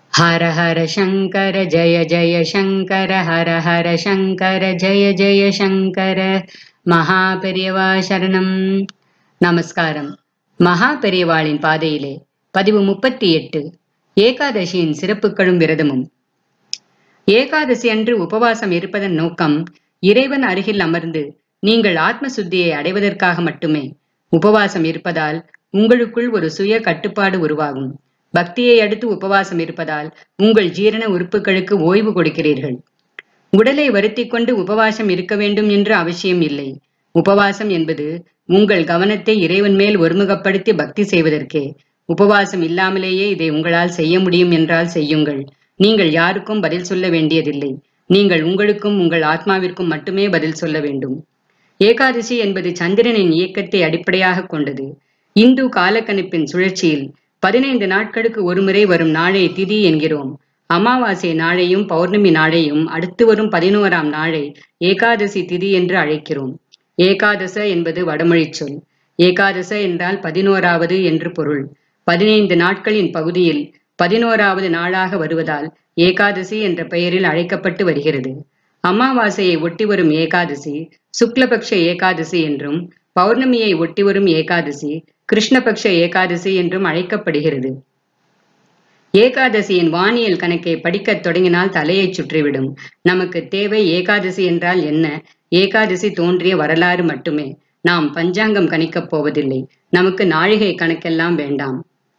ஹர ஹர சங்கர ஜய ஜய சங்கர ஹர ஹர சங்கர ஜய ஜய சங்கர மகா பெரியவா சரணம் நமஸ்காரம் மகா பெரியவாளின் பாதையிலே பதிவு முப்பத்தி எட்டு ஏகாதசியின் சிறப்புகளும் விரதமும் ஏகாதசி அன்று உபவாசம் இருப்பதன் நோக்கம் இறைவன் அருகில் அமர்ந்து நீங்கள் ஆத்ம சுத்தியை அடைவதற்காக மட்டுமே உபவாசம் இருப்பதால் உங்களுக்குள் ஒரு சுய கட்டுப்பாடு உருவாகும் பக்தியை அடுத்து உபவாசம் இருப்பதால் உங்கள் ஜீரண உறுப்புகளுக்கு ஓய்வு கொடுக்கிறீர்கள் உடலை வருத்தி கொண்டு உபவாசம் இருக்க வேண்டும் என்று அவசியம் இல்லை உபவாசம் என்பது உங்கள் கவனத்தை இறைவன் மேல் ஒருமுகப்படுத்தி பக்தி செய்வதற்கே உபவாசம் இல்லாமலேயே இதை உங்களால் செய்ய முடியும் என்றால் செய்யுங்கள் நீங்கள் யாருக்கும் பதில் சொல்ல வேண்டியதில்லை நீங்கள் உங்களுக்கும் உங்கள் ஆத்மாவிற்கும் மட்டுமே பதில் சொல்ல வேண்டும் ஏகாதசி என்பது சந்திரனின் இயக்கத்தை அடிப்படையாக கொண்டது இந்து காலக்கணிப்பின் சுழற்சியில் பதினைந்து நாட்களுக்கு ஒருமுறை வரும் நாளை திதி என்கிறோம் அமாவாசை நாளையும் பௌர்ணமி நாளையும் அடுத்து வரும் பதினோராம் நாளை ஏகாதசி திதி என்று அழைக்கிறோம் ஏகாதச என்பது வடமொழி சொல் ஏகாதச என்றால் பதினோராவது என்று பொருள் பதினைந்து நாட்களின் பகுதியில் பதினோராவது நாளாக வருவதால் ஏகாதசி என்ற பெயரில் அழைக்கப்பட்டு வருகிறது அமாவாசையை ஒட்டி வரும் ஏகாதசி சுக்லபக்ஷ ஏகாதசி என்றும் பௌர்ணமியை ஒட்டி வரும் ஏகாதசி கிருஷ்ணபக்ஷ ஏகாதசி என்றும் அழைக்கப்படுகிறது ஏகாதசியின் வானியல் கணக்கை படிக்கத் தொடங்கினால் தலையை சுற்றிவிடும் நமக்கு தேவை ஏகாதசி என்றால் என்ன ஏகாதசி தோன்றிய வரலாறு மட்டுமே நாம் பஞ்சாங்கம் கணிக்கப் போவதில்லை நமக்கு நாழிகை கணக்கெல்லாம் வேண்டாம்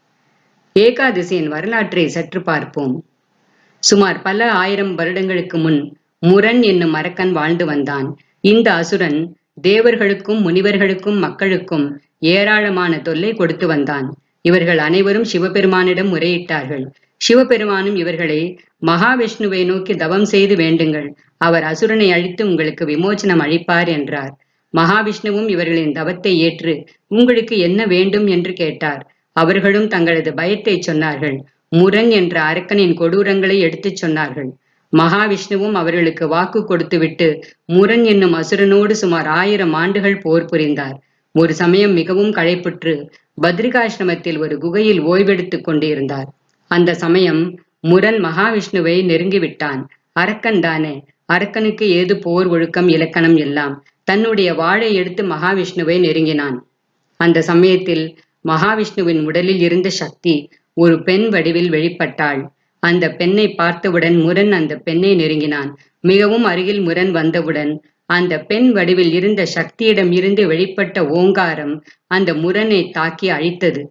ஏகாதசியின் வரலாற்றை சற்று பார்ப்போம் சுமார் பல ஆயிரம் வருடங்களுக்கு முன் முரண் என்னும் அரக்கன் வாழ்ந்து வந்தான் இந்த அசுரன் தேவர்களுக்கும் முனிவர்களுக்கும் மக்களுக்கும் ஏராளமான தொல்லை கொடுத்து வந்தான் இவர்கள் அனைவரும் சிவபெருமானிடம் முறையிட்டார்கள் சிவபெருமானும் இவர்களை மகாவிஷ்ணுவை நோக்கி தவம் செய்து வேண்டுங்கள் அவர் அசுரனை அழித்து உங்களுக்கு விமோச்சனம் அளிப்பார் என்றார் மகாவிஷ்ணுவும் இவர்களின் தவத்தை ஏற்று உங்களுக்கு என்ன வேண்டும் என்று கேட்டார் அவர்களும் தங்களது பயத்தை சொன்னார்கள் முரண் என்ற அரக்கனின் கொடூரங்களை எடுத்துச் சொன்னார்கள் மகாவிஷ்ணுவும் அவர்களுக்கு வாக்கு கொடுத்துவிட்டு முரண் என்னும் அசுரனோடு சுமார் ஆயிரம் ஆண்டுகள் போர் புரிந்தார் ஒரு சமயம் மிகவும் களைப்புற்று பத்ரிகாசிரமத்தில் ஒரு குகையில் ஓய்வெடுத்துக் கொண்டிருந்தார் அந்த சமயம் முரண் மகாவிஷ்ணுவை நெருங்கிவிட்டான் அரக்கன் தானே அரக்கனுக்கு ஏது போர் ஒழுக்கம் இலக்கணம் எல்லாம் தன்னுடைய வாழை எடுத்து மகாவிஷ்ணுவை நெருங்கினான் அந்த சமயத்தில் மகாவிஷ்ணுவின் உடலில் இருந்த சக்தி ஒரு பெண் வடிவில் வெளிப்பட்டாள் அந்த பெண்ணை பார்த்தவுடன் முரண் அந்த பெண்ணை நெருங்கினான் மிகவும் அருகில் முரண் வந்தவுடன் அந்த பெண் வடிவில் இருந்த சக்தியிடம் இருந்து வெளிப்பட்ட ஓங்காரம் அந்த முரணை தாக்கி அழித்தது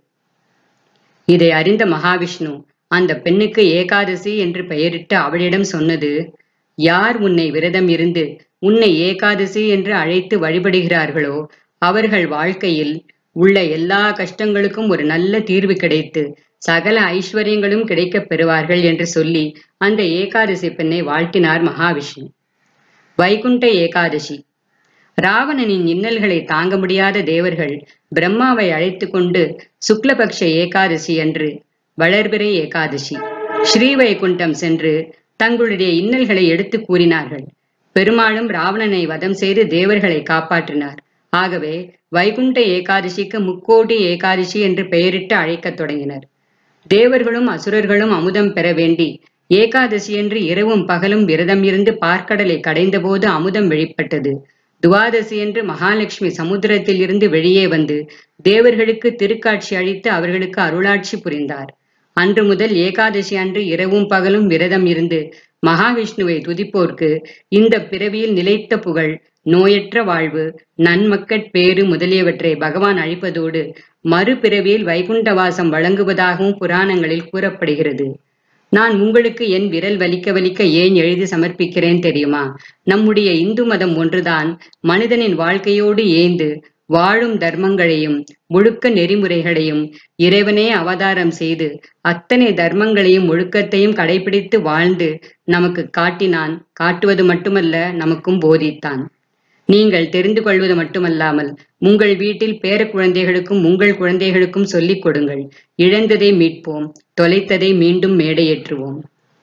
இதை அறிந்த மகாவிஷ்ணு அந்த பெண்ணுக்கு ஏகாதசி என்று பெயரிட்டு அவளிடம் சொன்னது யார் உன்னை விரதம் இருந்து உன்னை ஏகாதசி என்று அழைத்து வழிபடுகிறார்களோ அவர்கள் வாழ்க்கையில் உள்ள எல்லா கஷ்டங்களுக்கும் ஒரு நல்ல தீர்வு கிடைத்து சகல ஐஸ்வர்யங்களும் கிடைக்கப் பெறுவார்கள் என்று சொல்லி அந்த ஏகாதசி பெண்ணை வாழ்த்தினார் மகாவிஷ்ணு வைகுண்ட ஏகாதசி ராவணனின் இன்னல்களை தாங்க முடியாத தேவர்கள் பிரம்மாவை அழைத்து கொண்டு சுக்லபக்ஷ ஏகாதசி அன்று வளர்பிறை ஏகாதசி ஸ்ரீவைகுண்டம் சென்று தங்களுடைய இன்னல்களை எடுத்து கூறினார்கள் பெருமாளும் ராவணனை வதம் செய்து தேவர்களை காப்பாற்றினார் ஆகவே வைகுண்ட ஏகாதசிக்கு முக்கோடி ஏகாதசி என்று பெயரிட்டு அழைக்கத் தொடங்கினர் தேவர்களும் அசுரர்களும் அமுதம் பெற வேண்டி ஏகாதசி என்று இரவும் பகலும் விரதம் இருந்து பார்க்கடலை கடைந்தபோது அமுதம் வெளிப்பட்டது துவாதசி என்று மகாலட்சுமி சமுத்திரத்தில் இருந்து வெளியே வந்து தேவர்களுக்கு திருக்காட்சி அளித்து அவர்களுக்கு அருளாட்சி புரிந்தார் அன்று முதல் ஏகாதசி அன்று இரவும் பகலும் விரதம் இருந்து மகாவிஷ்ணுவை துதிப்போர்க்கு இந்த பிறவியில் நிலைத்த புகழ் நோயற்ற வாழ்வு நன்மக்கட் பேறு முதலியவற்றை பகவான் அழிப்பதோடு மறுபிறவியில் வைகுண்டவாசம் வழங்குவதாகவும் புராணங்களில் கூறப்படுகிறது நான் உங்களுக்கு என் விரல் வலிக்க வலிக்க ஏன் எழுதி சமர்ப்பிக்கிறேன் தெரியுமா நம்முடைய இந்து மதம் ஒன்றுதான் மனிதனின் வாழ்க்கையோடு ஏந்து வாழும் தர்மங்களையும் ஒழுக்க நெறிமுறைகளையும் இறைவனே அவதாரம் செய்து அத்தனை தர்மங்களையும் ஒழுக்கத்தையும் கடைபிடித்து வாழ்ந்து நமக்கு காட்டினான் காட்டுவது மட்டுமல்ல நமக்கும் போதித்தான் நீங்கள் தெரிந்து கொள்வது மட்டுமல்லாமல் உங்கள் வீட்டில் பேர குழந்தைகளுக்கும் உங்கள் குழந்தைகளுக்கும் சொல்லிக் கொடுங்கள் இழந்ததை மீட்போம் தொலைத்ததை மீண்டும் மேடையேற்றுவோம்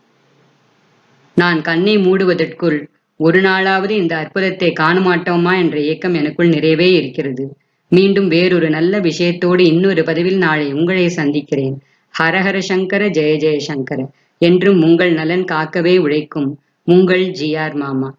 நான் கண்ணை மூடுவதற்குள் ஒரு நாளாவது இந்த அற்புதத்தை காணமாட்டோமா என்ற ஏக்கம் எனக்குள் நிறைவே இருக்கிறது மீண்டும் வேறொரு நல்ல விஷயத்தோடு இன்னொரு பதிவில் நாளை உங்களை சந்திக்கிறேன் ஹரஹர சங்கர ஜெய ஜெய சங்கர என்றும் உங்கள் நலன் காக்கவே உழைக்கும் உங்கள் ஜிஆர் மாமா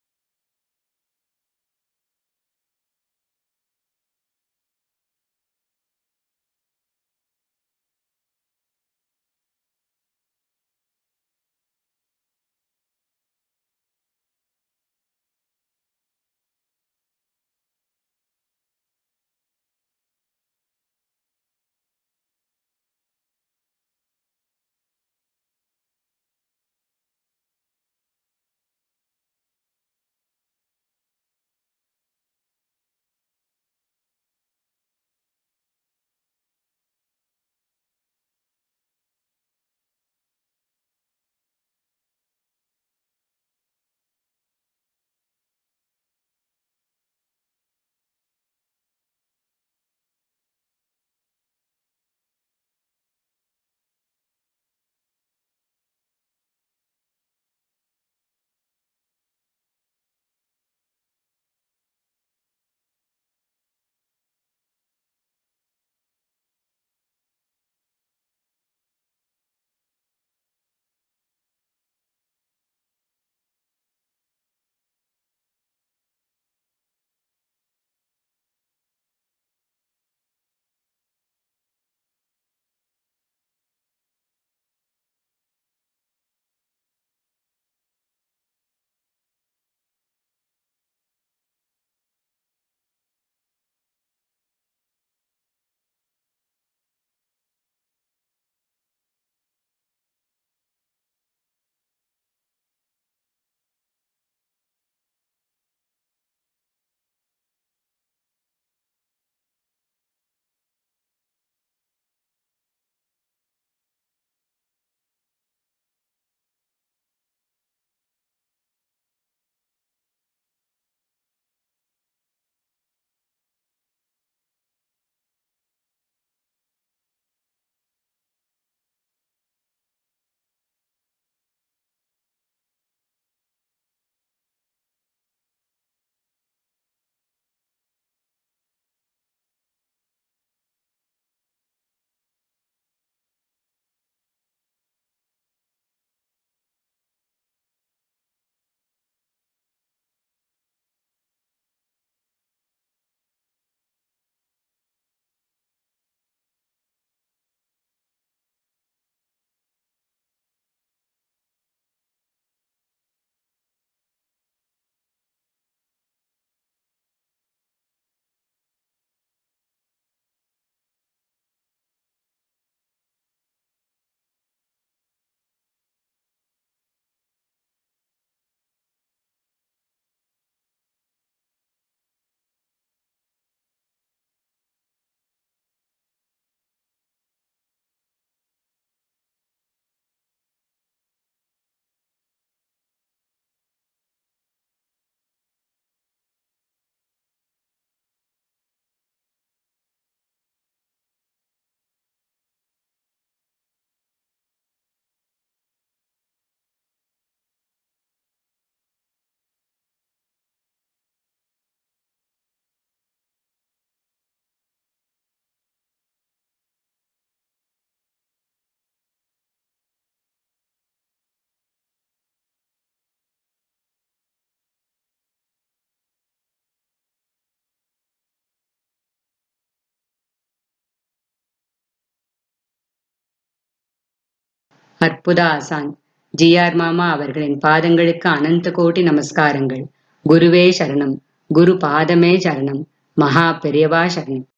அற்புத ஆசான் ஜிஆர் மாமா அவர்களின் பாதங்களுக்கு அனந்த கோடி நமஸ்காரங்கள் குருவே சரணம் குரு பாதமே சரணம் மகா பெரியவா சரணம்